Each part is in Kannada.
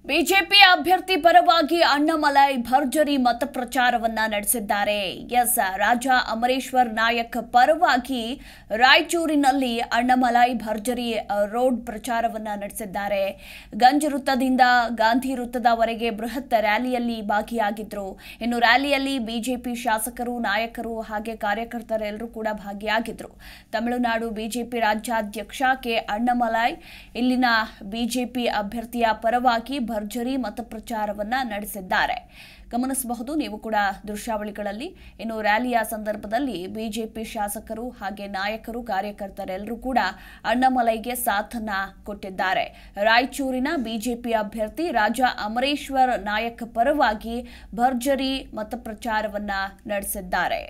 ಬಿಜೆಪಿ ಅಭ್ಯರ್ಥಿ ಪರವಾಗಿ ಅಣ್ಣಾಮಲೈ ಭರ್ಜರಿ ಮತ ಪ್ರಚಾರವನ್ನ ನಡೆಸಿದ್ದಾರೆ ಎಸ್ ರಾಜ ಅಮರೇಶ್ವರ್ ನಾಯಕ್ ಪರವಾಗಿ ರಾಯಚೂರಿನಲ್ಲಿ ಅಣ್ಣಾಮಲೈ ಭರ್ಜರಿ ಅ, ರೋಡ್ ಪ್ರಚಾರವನ್ನ ನಡೆಸಿದ್ದಾರೆ ಗಂಜ್ ವೃತ್ತದಿಂದ ಗಾಂಧಿ ವೃತ್ತದವರೆಗೆ ಬೃಹತ್ ರ್ಯಾಲಿಯಲ್ಲಿ ಭಾಗಿಯಾಗಿದ್ರು ಇನ್ನು ರ್ಯಾಲಿಯಲ್ಲಿ ಬಿಜೆಪಿ ಶಾಸಕರು ನಾಯಕರು ಹಾಗೆ ಕಾರ್ಯಕರ್ತರೆಲ್ಲರೂ ಕೂಡ ಭಾಗಿಯಾಗಿದ್ರು ತಮಿಳುನಾಡು ಬಿಜೆಪಿ ರಾಜ್ಯಾಧ್ಯಕ್ಷ ಕೆ ಅಣ್ಣಾಮಲೈ ಇಲ್ಲಿನ ಬಿಜೆಪಿ ಅಭ್ಯರ್ಥಿಯ ಪರವಾಗಿ ಭರ್ಜರಿ ಮತ ಪ್ರಚಾರವನ್ನ ನಡೆಸಿದ್ದಾರೆ ಗಮನಿಸಬಹುದು ನೀವು ಕೂಡ ದೃಶ್ಯಾವಳಿಗಳಲ್ಲಿ ಇನ್ನು ರ್ಯಾಲಿಯ ಸಂದರ್ಭದಲ್ಲಿ ಬಿಜೆಪಿ ಶಾಸಕರು ಹಾಗೆ ನಾಯಕರು ಕಾರ್ಯಕರ್ತರೆಲ್ಲರೂ ಕೂಡ ಅಣ್ಣಾಮಲೈಗೆ ಸಾಥನ್ನ ಕೊಟ್ಟಿದ್ದಾರೆ ರಾಯಚೂರಿನ ಬಿಜೆಪಿ ಅಭ್ಯರ್ಥಿ ರಾಜ ಅಮರೇಶ್ವರ್ ನಾಯಕ್ ಪರವಾಗಿ ಭರ್ಜರಿ ಮತ ಪ್ರಚಾರವನ್ನ ನಡೆಸಿದ್ದಾರೆ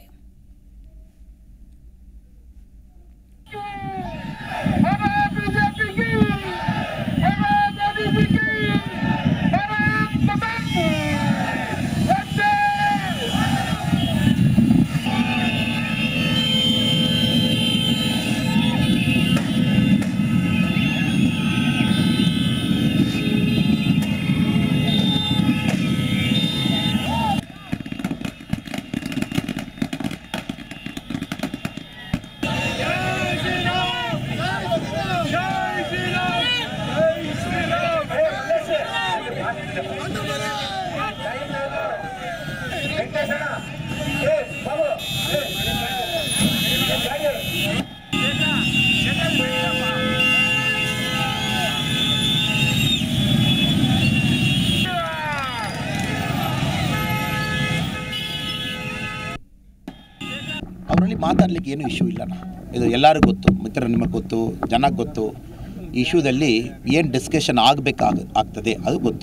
भारत बीजेपी की भारत मोदी की भारत माता की वंदे जय श्री राम जय श्री राम ಅವರಲ್ಲಿ ಮಾತಾಡಲಿಕ್ಕೆ ಏನು ಇಶ್ಯೂ ಇಲ್ಲ ಇದು ಎಲ್ಲರಿಗೂ ಗೊತ್ತು ಮಿತ್ರ ನಿಮಗೆ ಗೊತ್ತು ಜನಕ್ಕೆ ಗೊತ್ತು ಈ ಇಶ್ಯೂದಲ್ಲಿ ಏನು ಡಿಸ್ಕಷನ್ ಆಗಬೇಕಾಗ ಆಗ್ತದೆ ಅದು ಗೊತ್ತು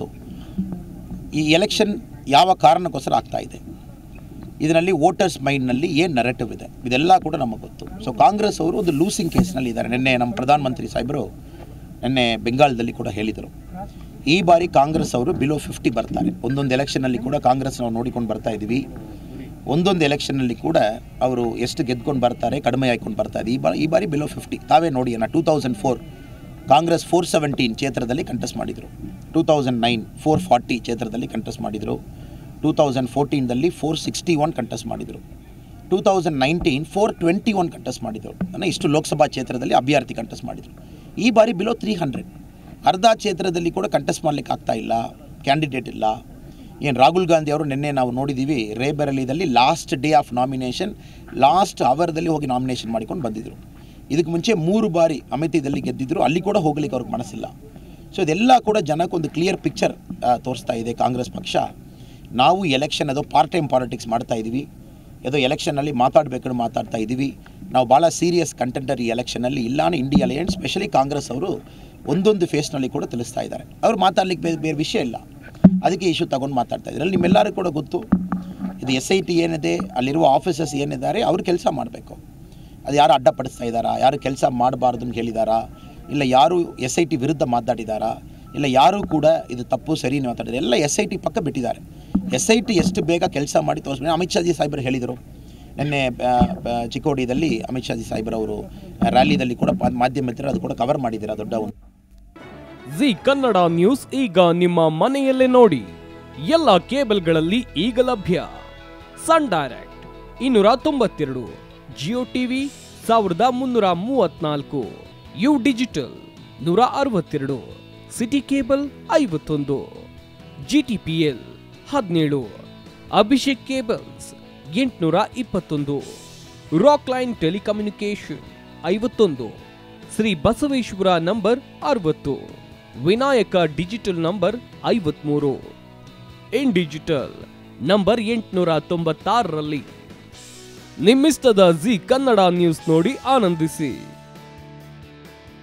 ಈ ಎಲೆಕ್ಷನ್ ಯಾವ ಕಾರಣಕ್ಕೋಸ್ಕರ ಆಗ್ತಾ ಇದೆ ಇದರಲ್ಲಿ ವೋಟರ್ಸ್ ಮೈಂಡ್ನಲ್ಲಿ ಏನು ನರೇಟಿವ್ ಇದೆ ಇದೆಲ್ಲ ಕೂಡ ನಮಗೆ ಗೊತ್ತು ಸೊ ಕಾಂಗ್ರೆಸ್ ಅವರು ಒಂದು ಲೂಸಿಂಗ್ ಕೇಸ್ನಲ್ಲಿ ಇದ್ದಾರೆ ನಿನ್ನೆ ನಮ್ಮ ಪ್ರಧಾನಮಂತ್ರಿ ಸಾಹೇಬರು ನಿನ್ನೆ ಬೆಂಗಾಲದಲ್ಲಿ ಕೂಡ ಹೇಳಿದರು ಈ ಬಾರಿ ಕಾಂಗ್ರೆಸ್ ಅವರು ಬಿಲೋ ಫಿಫ್ಟಿ ಬರ್ತಾರೆ ಒಂದೊಂದು ಎಲೆಕ್ಷನಲ್ಲಿ ಕೂಡ ಕಾಂಗ್ರೆಸ್ ನಾವು ನೋಡಿಕೊಂಡು ಬರ್ತಾ ಇದ್ದೀವಿ ಒಂದೊಂದು ಎಲೆಕ್ಷನ್ನಲ್ಲಿ ಕೂಡ ಅವರು ಎಷ್ಟು ಗೆದ್ಕೊಂಡು ಬರ್ತಾರೆ ಕಡಿಮೆ ಆಯ್ಕೊಂಡು ಬರ್ತಾ ಇದೆ ಈ ಬಾರಿ ಈ ಬಾರಿ ಬಿಲೋ ಫಿಫ್ಟಿ ತಾವೇ ನೋಡಿ ಅಣ್ಣ two thousand four Congress four seventeen ಕ್ಷೇತ್ರದಲ್ಲಿ ಕಂಟೆಸ್ಟ್ ಮಾಡಿದರು two thousand nine four forty ಕ್ಷೇತ್ರದಲ್ಲಿ ಕಂಟೆಸ್ಟ್ ಮಾಡಿದರು ಟೂ ತೌಸಂಡ್ ಫೋರ್ಟೀನ್ದಲ್ಲಿ ಫೋರ್ ಸಿಕ್ಸ್ಟಿ ಒನ್ ಕಂಟೆಸ್ಟ್ ಮಾಡಿದರು two thousand nineteen four twenty one contest ಮಾಡಿದರು ಅಂದರೆ ಇಷ್ಟು ಲೋಕಸಭಾ ಕ್ಷೇತ್ರದಲ್ಲಿ ಅಭ್ಯರ್ಥಿ ಕಂಟೆಸ್ಟ್ ಮಾಡಿದರು ಈ ಬಾರಿ ಬಿಲೋ ತ್ರೀ ಹಂಡ್ರೆಡ್ ಅರ್ಧ ಕ್ಷೇತ್ರದಲ್ಲಿ ಕೂಡ ಕಂಟೆಸ್ಟ್ ಮಾಡಲಿಕ್ಕೆ ಆಗ್ತಾ ಇಲ್ಲ ಕ್ಯಾಂಡಿಡೇಟ್ ಇಲ್ಲ ಏನು ರಾಹುಲ್ ಗಾಂಧಿ ಅವರು ನಿನ್ನೆ ನಾವು ನೋಡಿದ್ದೀವಿ ರೇಬೆರಲಿದಲ್ಲಿ last day of nomination last ಅವರ್ದಲ್ಲಿ ಹೋಗಿ ನಾಮಿನೇಷನ್ ಮಾಡಿಕೊಂಡು ಬಂದಿದ್ದರು ಇದಕ್ಕೆ ಮುಂಚೆ ಮೂರು ಬಾರಿ ಅಮಿತಿದಲ್ಲಿ ಗೆದ್ದಿದ್ರು ಅಲ್ಲಿ ಕೂಡ ಹೋಗ್ಲಿಕ್ಕೆ ಅವ್ರಿಗೆ ಮನಸ್ಸಿಲ್ಲ ಸೊ ಇದೆಲ್ಲ ಕೂಡ ಜನಕ್ಕೊಂದು ಕ್ಲಿಯರ್ ಪಿಕ್ಚರ್ ತೋರಿಸ್ತಾ ಇದೆ ಕಾಂಗ್ರೆಸ್ ಪಕ್ಷ ನಾವು ಎಲೆಕ್ಷನ್ ಅದು ಪಾರ್ಟ್ ಟೈಮ್ ಪಾಲಿಟಿಕ್ಸ್ ಮಾಡ್ತಾ ಇದ್ದೀವಿ ಏದೋ ಎಲೆಕ್ಷನಲ್ಲಿ ಮಾತಾಡಬೇಕು ಮಾತಾಡ್ತಾ ಇದ್ದೀವಿ ನಾವು ಭಾಳ ಸೀರಿಯಸ್ ಕಂಟೆಂಟರ್ ಈ ಎಲೆಕ್ಷನಲ್ಲಿ ಇಲ್ಲ ಇಂಡಿಯಾ ಅಲಯನ್ಸ್ ಸ್ಪೆಷಲಿ ಕಾಂಗ್ರೆಸ್ ಅವರು ಒಂದೊಂದು ಫೇಸ್ನಲ್ಲಿ ಕೂಡ ತಿಳಿಸ್ತಾ ಇದ್ದಾರೆ ಅವ್ರು ಮಾತಾಡ್ಲಿಕ್ಕೆ ಬೇರೆ ಬೇರೆ ವಿಷಯ ಇಲ್ಲ ಅದಕ್ಕೆ ಇಶ್ಯೂ ತಗೊಂಡು ಮಾತಾಡ್ತಾ ಇದ್ದಾರೆ ನಿಮ್ಮೆಲ್ಲರಿಗೂ ಕೂಡ ಗೊತ್ತು ಇದು ಎಸ್ ಐ ಟಿ ಏನಿದೆ ಅಲ್ಲಿರುವ ಆಫೀಸರ್ಸ್ ಏನಿದ್ದಾರೆ ಅವ್ರು ಕೆಲಸ ಮಾಡಬೇಕು ಅದು ಯಾರು ಅಡ್ಡಪಡಿಸ್ತಾ ಇದ್ದಾರಾ ಯಾರು ಕೆಲಸ ಮಾಡಬಾರ್ದು ಅಂತ ಹೇಳಿದಾರಾ ಇಲ್ಲ ಯಾರು ಎಸ್ ಐ ಟಿ ವಿರುದ್ಧ ಮಾತಾಡಿದಾರಾ ಇಲ್ಲ ಯಾರೂ ಕೂಡ ಇದು ತಪ್ಪು ಸರಿ ಮಾತಾಡಿದ್ದಾರೆ ಎಲ್ಲ ಎಸ್ ಐ ಟಿ ಪಕ್ಕ ಬಿಟ್ಟಿದ್ದಾರೆ ಎಸ್ ಐ ಟಿ ಎಷ್ಟು ಬೇಗ ಕೆಲಸ ಮಾಡಿ ತೋರಿಸ್ಬೇಕು ಅಮಿತ್ ಶಾಜಿ ಸಾಹೇಬರು ಹೇಳಿದರು ನಿನ್ನೆ ಆ, ಆ, ಚಿಕ್ಕೋಡಿಯಲ್ಲಿ ಅಮಿತ್ ಶಾಜಿ ಸಾಹೇಬರವರು ರ್ಯಾಲಿದಲ್ಲಿ ಕೂಡ ಪಾ- ಮಾಧ್ಯಮ ಅದು ಕೂಡ ಕವರ್ ಮಾಡಿದ್ದೀರಾ ದೊಡ್ಡ ಒಂದು ಜಿ ಕನ್ನಡ ನ್ಯೂಸ್ ಈಗ ನಿಮ್ಮ ಮನೆಯಲ್ಲೇ ನೋಡಿ ಎಲ್ಲ ಕೇಬಲ್ಗಳಲ್ಲಿ ಈಗ ಲಭ್ಯ ಸನ್ ಡೈರೆಕ್ಟ್ ಇನ್ನೂರ ತೊಂಬತ್ತೆರಡು ಜಿಯೋ ಟಿವಿ ಸಾವಿರದ ಮುನ್ನೂರ ಮೂವತ್ನಾಲ್ಕು ಯು ಡಿಜಿಟಲ್ ನೂರ ಅರವತ್ತೆರಡು ಸಿಟಿ ಕೇಬಲ್ ಐವತ್ತೊಂದು ಜಿಟಿಪಿಎಲ್ ಹದಿನೇಳು ಅಭಿಷೇಕ್ ಕೇಬಲ್ಸ್ ಎಂಟುನೂರ ಇಪ್ಪತ್ತೊಂದು ರಾಕ್ ಲೈನ್ ಟೆಲಿಕಮ್ಯುನಿಕೇಶನ್ ಐವತ್ತೊಂದು ಶ್ರೀ ಬಸವೇಶ್ವರ ನಂಬರ್ ಅರವತ್ತು ವಿನಾಯಕ ಡಿಜಿಟಲ್ ನಂಬರ್ ಐವತ್ಮೂರು ಇನ್ ಡಿಜಿಟಲ್ ನಂಬರ್ ಎಂಟುನೂರ ತೊಂಬತ್ತಾರರಲ್ಲಿ ನಿಮ್ಮಿಸ್ತದ ಜಿ ಕನ್ನಡ ನ್ಯೂಸ್ ನೋಡಿ ಆನಂದಿಸಿ